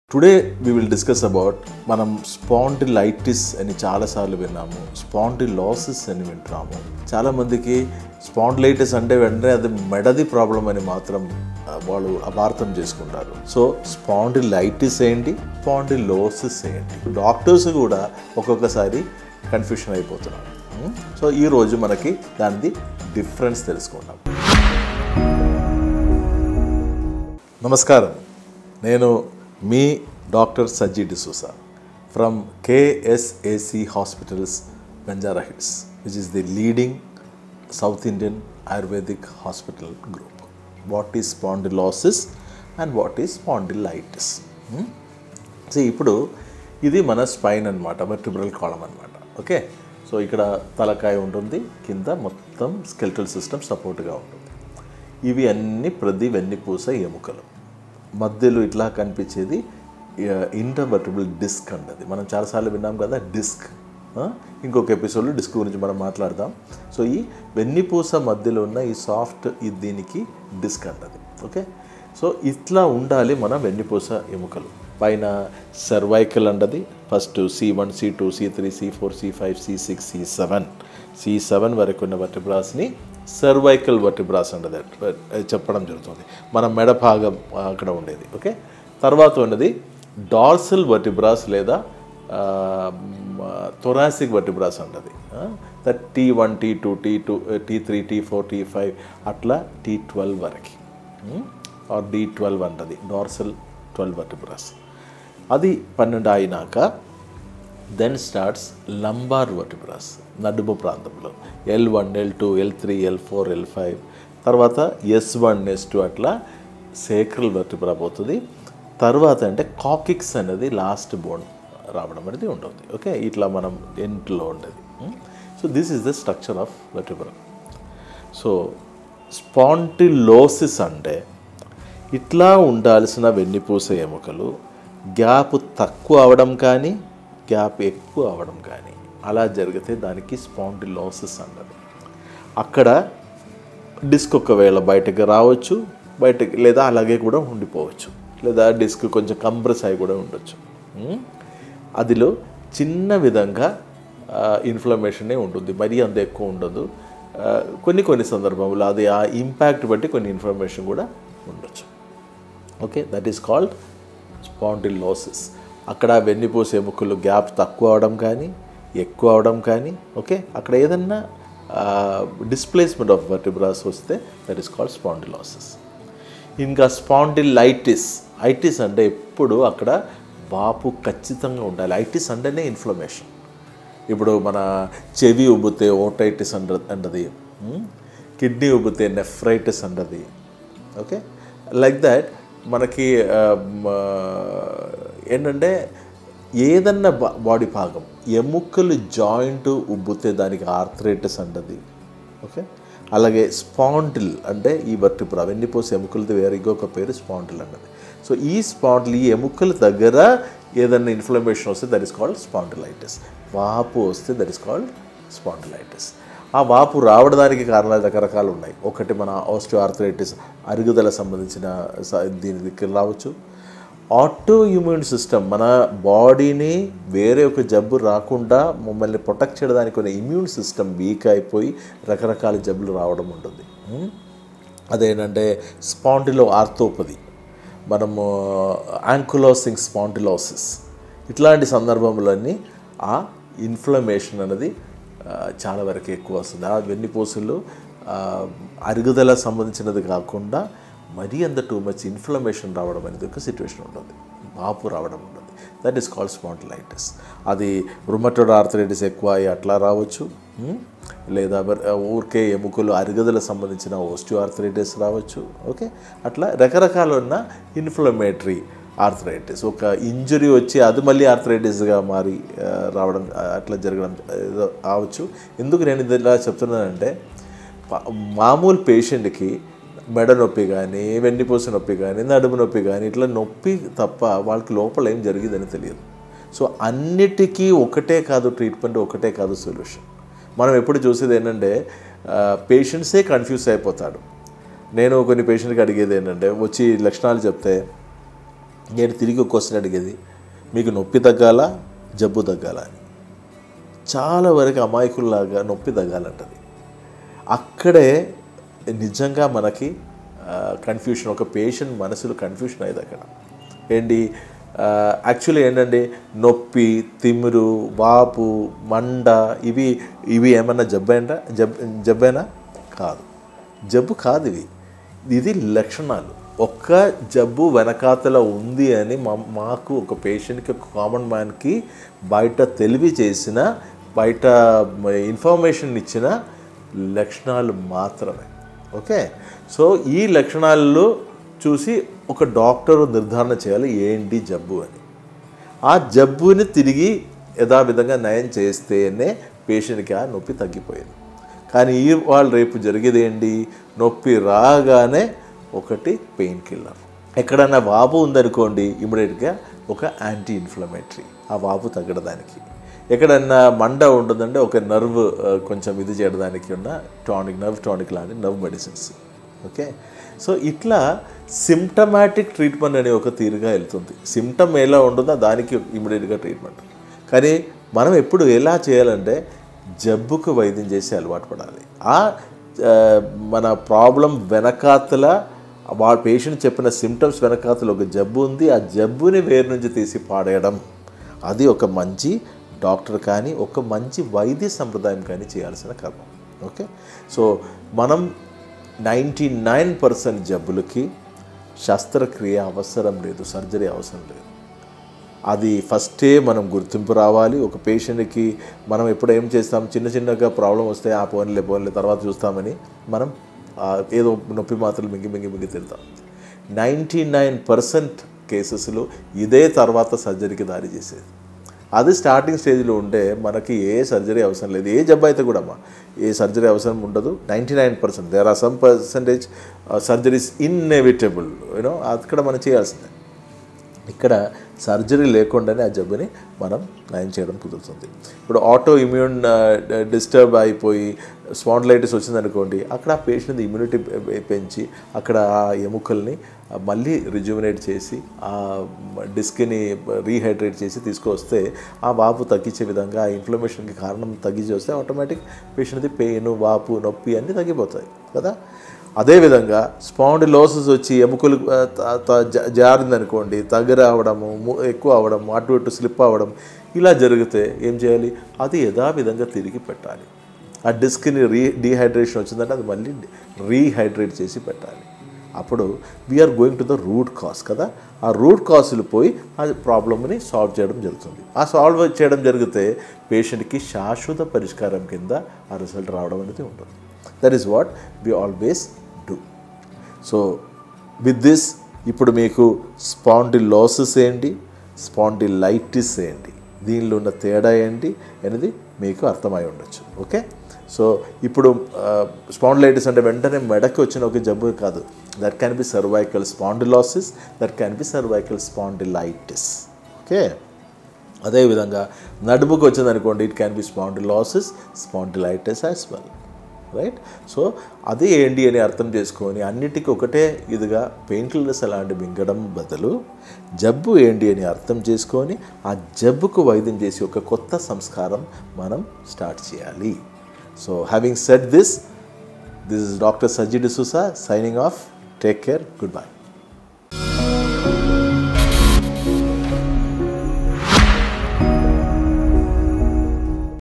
Today we will discuss about మనం spondylitis అని చాలాసార్లు విన్నాము స్పాండిలాసిస్ అని వింటున్నాము చాలామందికి స్పాండిలైటిస్ అంటే వెంటనే అది మెడది ప్రాబ్లం అని మాత్రం ఆ, వాళ్ళు అపార్థం చేసుకుంటారు సో స్పాండిలైటిస్ ఏంటి స్పాండిలోసిస్ ఏంటి డాక్టర్స్ కూడా ఒక్కొక్కసారి కన్ఫ్యూషన్ అయిపోతున్నారు ఉం? సో ఈరోజు మనకి దానిది డిఫరెన్స్ తెలుసుకుందాం నమస్కారం నేను మీ doctor Sajji D'Souza from KSAC hospitals Banjara Hills which is the leading South Indian ayurvedic hospital group what is spondylosis and what is spondylitis so ఇప్పుడు ఇది మన స్పైన్ అనమాట వెర్టిబ్రల్ కాలం అనమాట ఓకే సో ఇక్కడ తలకాయ ఉంటుంది కింద మొత్తం స్కెల్టల్ సిస్టమ్ సపోర్ట్గా ఉంటుంది ఇవి అన్ని ప్రతి వెన్నుపూస ఎముకలు మధ్యలో ఇట్లా కనిపించేది ఇంటర్వర్టబుల్ డిస్క్ అంటది మనం చాలాసార్లు విన్నాం కదా డిస్క్ ఆ? ఇంకొక ఎపిసోడ్లో డిస్క్ గురించి మనం మాట్లాడదాం సో ఈ వెన్నుపూస మధ్యలో ఉన్న ఈ సాఫ్ట్ ఈ దీనికి డిస్క్ అంటది ఓకే సో ఇట్లా ఉండాలి మన వెన్నుపూస ఎముకలు పైన సర్వైకల్ అంటది first C one C two C three C four C five C six C seven C seven వరకు ఉన్న వర్టిబ్రాస్ని సర్వైకల్ వర్టిబ్రాస్ అంటది అది చెప్పడం జరుగుతుంది మన మెడ భాగం అక్కడ ఉండేది ఓకే తర్వాత ఉన్నది డార్సల్ వర్టిబ్రాస్ లేదా థొరాసిక్ వర్టిబ్రాస్ అంటది that T one T two T two T three T four T five అట్లా టీ ట్వెల్వ్ వరకు ఆర్ డి ట్వెల్వ్ అంటది డార్సల్ ట్వెల్వ్ వర్టిబ్రాస్ అది పన్నెండు అయినాక దెన్ స్టార్ట్స్ లంబార్ వర్టిబ్రాస్ నడుము ప్రాంతంలో L one L two L three L four L five తర్వాత S one S two అట్లా సేక్రల్ వర్టిబ్రా పోతుంది తర్వాత అంటే కాకిక్స్ అనేది లాస్ట్ బోన్ రావడం అనేది ఉంటుంది ఓకే ఇట్లా మనం ఎంట్లో ఉండేది so this is the structure of vertebra so spondylosis అంటే ఇట్లా ఉండాల్సిన వెన్నుపూస ఎముకలు గ్యాప్ తక్కువ అవడం కానీ గ్యాప్ ఎక్కువ అవడం కానీ అలా జరిగితే దానికి స్పాండిలోసిస్ అన్నది అక్కడ డిస్క్ ఒకవేళ బయటకు రావచ్చు బయటకు లేదా అలాగే కూడా ఉండిపోవచ్చు లేదా డిస్క్ కొంచెం కంప్రెస్ అయి కూడా ఉండొచ్చు ఉం? అదిలో చిన్న విధంగా ఇన్ఫ్లమేషనే ఉంటుంది మరీ అంత ఎక్కువ ఉండదు ఆ, కొన్ని కొన్ని సందర్భంలో అది ఆ ఇంపాక్ట్ బట్టి కొన్ని ఇన్ఫర్మేషన్ కూడా ఉండొచ్చు okay that is called spondylosis అక్కడ వెన్నుపూస ఎముకలు గ్యాప్ తక్కువ అవడం కానీ ఎక్కువ అవడం కానీ ఓకే అక్కడ ఏదన్నా డిస్ప్లేస్మెంట్ ఆఫ్ వర్టిబ్రాస్ వస్తే దట్ ఈస్ కాల్డ్ స్పాండిలోసిస్ ఇంకా స్పాండిలైటిస్ ఐటిస్ అంటే ఎప్పుడు అక్కడ వాపు ఖచ్చితంగా ఉండాలి ఐటిస్ అంటేనే ఇన్ఫ్లమేషన్ ఇప్పుడు మన చెవి ఉబ్బితే ఓటైటిస్ అంట అంటది కిడ్నీ ఉబ్బితే నెఫ్రైటిస్ అంటది ఓకే లైక్ దట్ మనకి ఆ, మ, ఏంటంటే ఏదన్నా బా- బాడీ భాగం ఎముకలు జాయింట్ ఉబ్బితే దానికి ఆర్థరైటిస్ అంటది ఓకే అలాగే స్పాండిల్ అంటే ఈ వర్టిబ్రా వెన్నుపూస ఎముకలది వేరే ఇంకొక పేరు స్పాండిల్ అన్నది సో ఈ స్పాండిల్ ఈ ఎముకల దగ్గర ఏదైనా ఇన్ఫ్లమేషన్ వస్తే దట్ ఇస్ కాల్డ్ స్పాండిలైటిస్ వాపు వస్తే దట్ ఇస్ కాల్డ్ స్పాండిలైటిస్ ఆ వాపు రావడానికి కారణాలు రకరకాలు ఉన్నాయి ఒకటి మన ఆర్థరైటిస్ అరుగుదల సంబంధించిన స- దీని దగ్గర రావచ్చు ఆటో ఇమ్యూన్ సిస్టమ్ మన బాడీని వేరే ఒక జబ్బు రాకుండా మమ్మల్ని ప్రొటెక్ట్ చేయడానికి కొన్ని ఇమ్యూన్ సిస్టమ్ వీక్ అయిపోయి రకరకాల జబ్బులు రావడం ఉంటుంది ఉం? అదేంటంటే స్పాండిలో ఆర్థోపది మనము యాంకులోసింగ్ స్పాండిలోసిస్ ఇట్లాంటి సందర్భములన్నీ ఆ ఇన్ఫ్లమేషన్ అనేది ఆ, చాలా వరకు ఎక్కువ వస్తుంది ఆ వెన్నుపూసలు ఆ, అరుగుదల సంబంధించినది కాకుండా మరీ అంత టూ మచ్ ఇన్ఫ్లమేషన్ రావడం అనేది ఒక సిచ్యువేషన్ ఉంటుంది వాపు రావడం ఉంటుంది దట్ ఈస్ కాల్డ్ స్పాండిలైటిస్ అది రుమటోడ్ ఆర్థరైటిస్ ఎక్కువ అయ్యి అట్లా రావచ్చు ఉం? లేదా మరి, ఆ, ఊరికే ఎముకలు అరుగుదల సంబంధించిన ఓస్టియో ఆర్థరైటిస్ రావచ్చు ఓకే అట్లా రకరకాల ఉన్న ఇన్ఫ్లమేటరీ ఆర్థరైటిస్ ఒక ఇంజరీ వచ్చి అది మళ్ళీ ఆర్థరైటిస్గా మారి ఆ, రావడం ఆ, అట్లా జరగడం ఏదో కావచ్చు ఎందుకు నేను ఇది ఇలా చెప్తున్నానంటే ప- మామూలు పేషెంట్కి మెడ నొప్పి కానీ వెన్నుపూస నొప్పి కానీ నడుము నొప్పి కానీ ఇట్లా నొప్పి తప్ప వాళ్ళకి లోపల ఏం జరిగిందని తెలియదు సో అన్నిటికీ ఒకటే కాదు ట్రీట్మెంట్ ఒకటే కాదు సొల్యూషన్ మనం ఎప్పుడు చూసేది ఏంటంటే పేషెంట్సే కన్ఫ్యూజ్ అయిపోతాడు నేను కొన్ని పేషెంట్కి అడిగేది ఏంటంటే వచ్చి లక్షణాలు చెప్తే నేను తిరిగి ఒక క్వశ్చన్ అడిగేది మీకు నొప్పి తగ్గాలా జబ్బు తగ్గాలా అని చాలా వరకు అమాయకుల్లాగా నొప్పి తగ్గాలంటది అక్కడే నిజంగా మనకి కన్ఫ్యూషన్ ఒక పేషెంట్ మనసులో కన్ఫ్యూషన్ అయ్యేది అక్కడ ఏంటి యాక్చువల్లీ ఏంటండి నొప్పి తిమ్మిరు వాపు మండ ఇవి ఇవి ఏమన్నా జబ్బేంట జబ్ జబ్బేనా కాదు జబ్బు కాదు ఇవి ఇది లక్షణాలు ఒక్క జబ్బు వెనకాతల ఉంది అని మా మాకు ఒక పేషెంట్కి ఒక కామన్ మ్యాన్కి బయట తెలివి చేసిన బయట ఇన్ఫర్మేషన్ ఇచ్చిన లక్షణాలు మాత్రమే ఓకే సో ఈ లక్షణాల్లో చూసి ఒక డాక్టర్ నిర్ధారణ చేయాలి ఏంటి జబ్బు అని ఆ జబ్బుని తిరిగి యథావిధంగా నయం చేస్తేనే పేషెంట్కి ఆ నొప్పి తగ్గిపోయేది కానీ ఈ వాళ్ళు రేపు జరిగేది ఏంటి నొప్పి రాగానే ఒకటి పెయిన్ కిల్లర్ ఎక్కడన్నా వాపు ఉందనుకోండి ఇమీడియట్గా ఒక యాంటీ ఇన్ఫ్లమేటరీ ఆ వాపు తగ్గడానికి ఎక్కడన్నా మండ ఉంటుందంటే ఒక నర్వ్ ఆ, కొంచెం ఇది చేయడానికి ఉన్న టానిక్ నర్వ్ టానిక్ లాంటి నర్వ్ మెడిసిన్స్ ఓకే సో ఇట్లా సిమ్టమాటిక్ ట్రీట్మెంట్ అనే ఒక తీరుగా వెళ్తుంది సిమ్టమ్ ఎలా ఉంటుందో దానికి ఇమీడియట్గా ట్రీట్మెంట్ కానీ మనం ఎప్పుడు ఎలా చేయాలంటే జబ్బుకు వైద్యం చేసి అలవాటు పడాలి ఆ ఆ, మన ప్రాబ్లం వెనకాతల వా పేషెంట్ చెప్పిన సిమ్టమ్స్ వెనకాతల ఒక జబ్బు ఉంది ఆ జబ్బుని వేరు నుంచి తీసి పాడేయడం అది ఒక మంచి డాక్టర్ కానీ ఒక మంచి వైద్య సంప్రదాయం కానీ చేయాల్సిన కర్మ ఓకే సో మనం నైంటీ నైన్ పర్సెంట్ జబ్బులకి శస్త్రక్రియ అవసరం లేదు సర్జరీ అవసరం లేదు అది ఫస్టే మనం గుర్తింపు రావాలి ఒక పేషెంట్కి మనం ఎప్పుడు ఏం చేస్తాం చిన్న చిన్నగా ప్రాబ్లం వస్తే ఆ పోన్లే పోన్లే తర్వాత చూస్తామని మనం ఆ, ఏదో నొప్పి మాత్రలు మింగి మింగి మింగి తిడతాం నైంటీ నైన్ పర్సెంట్ కేసెస్లో ఇదే తర్వాత సర్జరీకి దారి చేసేది అది స్టార్టింగ్ స్టేజ్లో ఉంటే మనకి ఏ సర్జరీ అవసరం లేదు ఏ జబ్బు అయితే కూడా అమ్మా ఏ సర్జరీ అవసరం ఉండదు ninety nine percent there are some percentage surgeries inevitable you know అక్కడ మనం చేయాల్సిందే ఇక్కడ సర్జరీ లేకుండానే ఆ జబ్బుని మనం నయం చేయడం కుదురుతుంది ఇప్పుడు ఆటో ఇమ్యూన్ డిస్టర్బ్ అయిపోయి స్పాండ్లైటిస్ వచ్చిందనుకోండి అక్కడ ఆ పేషెంట్ ఇమ్యూనిటీ పెంచి అక్కడ ఆ ఎముకల్ని మళ్ళీ రిజ్యూమినేట్ చేసి ఆ డిస్క్ని రీహైడ్రేట్ చేసి తీసుకొస్తే ఆ వాపు తగ్గించే విధంగా ఆ ఇన్ఫ్లమేషన్కి కారణం తగ్గించి వస్తే ఆటోమేటిక్ పేషెంట్ది పెయిన్ వాపు నొప్పి అన్నీ తగ్గిపోతాయి కదా అదేవిధంగా స్పాండిలోసిస్ వచ్చి ఎముకలు ఆ, త- త- జా- జారిందనుకోండి తగ్గర అవడము ము- ఎక్కువ అవడం అటు ఇటు స్లిప్ అవ్వడం ఇలా జరిగితే ఏం చేయాలి అది యథావిధంగా తిరిగి పెట్టాలి ఆ డిస్క్ని రీ డీహైడ్రేషన్ వచ్చిందంటే అది మళ్ళీ రీహైడ్రేట్ చేసి పెట్టాలి అప్పుడు we're going to the root cause కదా ఆ రూట్ కాజులు పోయి ఆ ప్రాబ్లమ్ని సాల్వ్ చేయడం జరుగుతుంది ఆ సాల్వ్ చేయడం జరిగితే పేషెంట్కి శాశ్వత పరిష్కారం కింద ఆ రిజల్ట్ రావడం అనేది ఉంటుంది that is what we always do so with this ఇప్పుడు మీకు స్పాండిలోసిస్ ఏంటి స్పాండిలైటిస్ ఏంటి దీనిలో ఉన్న తేడా ఏంటి అనేది మీకు అర్థమై ఉండొచ్చు ఓకే సో ఇప్పుడు స్పాండిలైటిస్ అంటే వెంటనే మెడకి వచ్చిన ఒక జబ్బు కాదు that can be cervical spondylosis that can be cervical spondylitis okay అదేవిధంగా నడుముకు వచ్చిందనుకోండి it can be spondylosis spondylitis as well right so అది ఏంటి అని అర్థం చేసుకొని అన్నిటికీ ఒకటే ఇదిగా పెయిన్ కిల్లర్స్ అలాంటి మింగడం బదులు జబ్బు ఏంటి అని అర్థం చేసుకొని ఆ జబ్బుకు వైద్యం చేసి ఒక కొత్త సంస్కారం మనం స్టార్ట్ చేయాలి so having set this this is doctor Sajji D'Souza signing off take care good by